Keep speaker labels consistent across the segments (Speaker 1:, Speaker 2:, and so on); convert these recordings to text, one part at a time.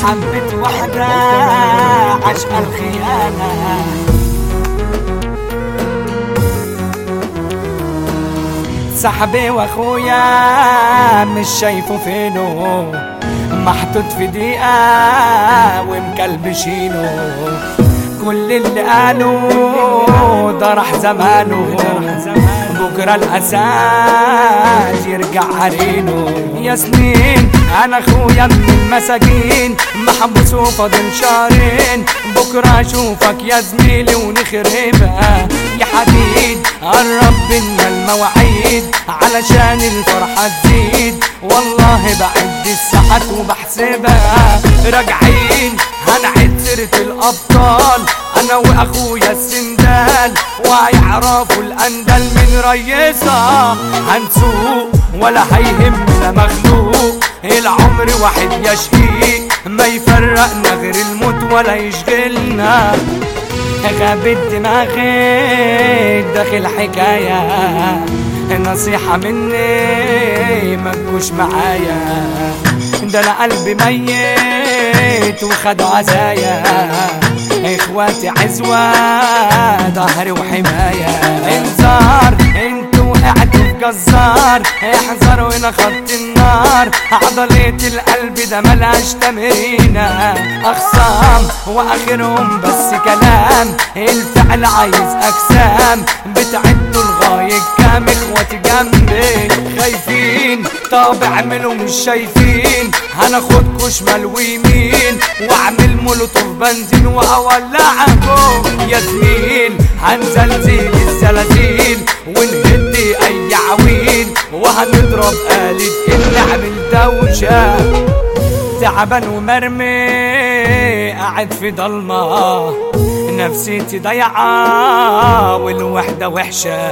Speaker 1: حبت واحدة عشق الخيانة صاحبي واخويا مش شايفه فينه محطوط في دقيقة ومكلبشينه كل اللي قالوا ده راح زمانه بكرة الأساس يرجع عرينه يا سنين أنا أخويا من المساجين محبوس وفاضل شهرين بكرة أشوفك يا زميلي ونخربها يا حديد قرب بينا المواعيد علشان الفرحة تزيد والله بعد الساعات وبحسبها راجعين هنعد سيرة الأبطال أنا وأخويا السندال وهيعرفوا الأندل من ريسها هنسوق ولا هيهمنا مخلوق العمر واحد يا شقيق ما يفرقنا غير الموت ولا يشغلنا غابت دماغي داخل حكاية نصيحة مني ما تجوش معايا ده انا قلبي ميت وخدوا عزايا اخواتي عزوة ظهري وحماية انذار انتوا وقعتوا في جزار احذروا هنا خط النار عضلة القلب ده ملهاش تمرينة اخصام واخرهم بس كلام الفعل عايز اجسام بتعدوا لغاية كام اخواتي جنبي خايفين طب اعملوا مش شايفين هناخدكوا شمال ويمين واعمل مولوتوف بنزين واولعكم يا زميل هنزلزل الزلازل ونهد اي عويل وهنضرب آلة نعمل دوشة تعبان ومرمي قاعد في ضلمة نفسيتي ضيعة والوحدة وحشة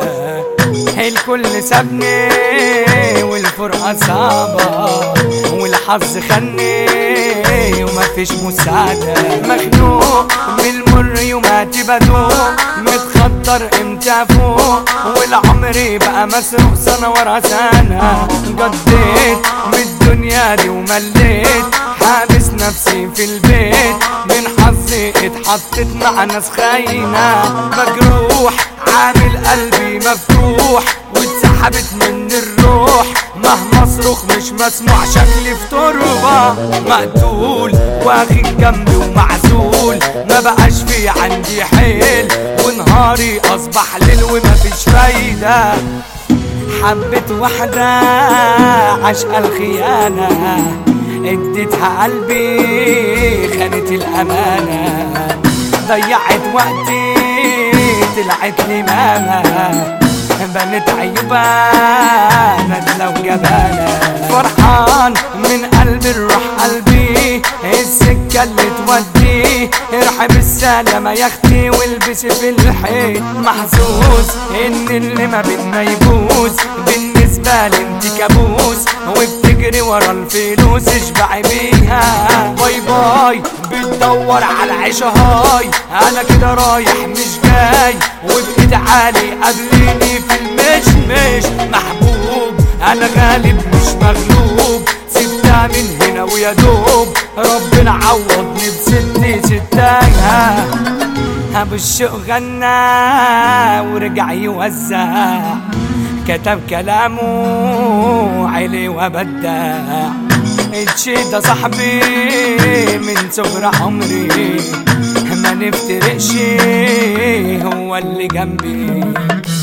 Speaker 1: الكل سابني والفرقة صعبة والحظ خني ومفيش مساعدة مخنوق من المر يوماتي بدوق متخطر امتى فوق والعمر بقى مسروق سنة ورا سنة قضيت من الدنيا دي ومليت حابس نفسي في البيت من حظي اتحطت مع ناس خاينة مجروح عامل قلبي مفتوح واتسحبت مني الروح مهما اصرخ مش مسموع شكلي في تربة مقتول واخد جنبي ومعزول ما بقاش في عندي حيل ونهاري اصبح ليل ومفيش فايدة حبت واحدة عشق الخيانة اديتها قلبي خانت الأمانة ضيعت وقتي طلعت لي ماما بنت عيوبة ندلة وجبانة فرحان من قلبي الروح قلبي السكة اللي تودي ارحب السلامة يا اختي والبسي في الحيط محظوظ ان اللي ما بينا يبوظ بالنسبة لي انت كابوس وبتجري ورا الفلوس اشبعي بيها باي باي بتدور على العيشة هاي انا كده رايح مش جاي وبايد عالي قابليني في المشمش محبوب انا غالب مش مغلوب سبتها من هنا ويا دوب ربنا عوضني بستي ستاها ابو الشوق غنى ورجع يوزع كتب كلامه علي وبدع الشي ده صاحبي من صغر عمري ما نفترقش هو اللي جنبي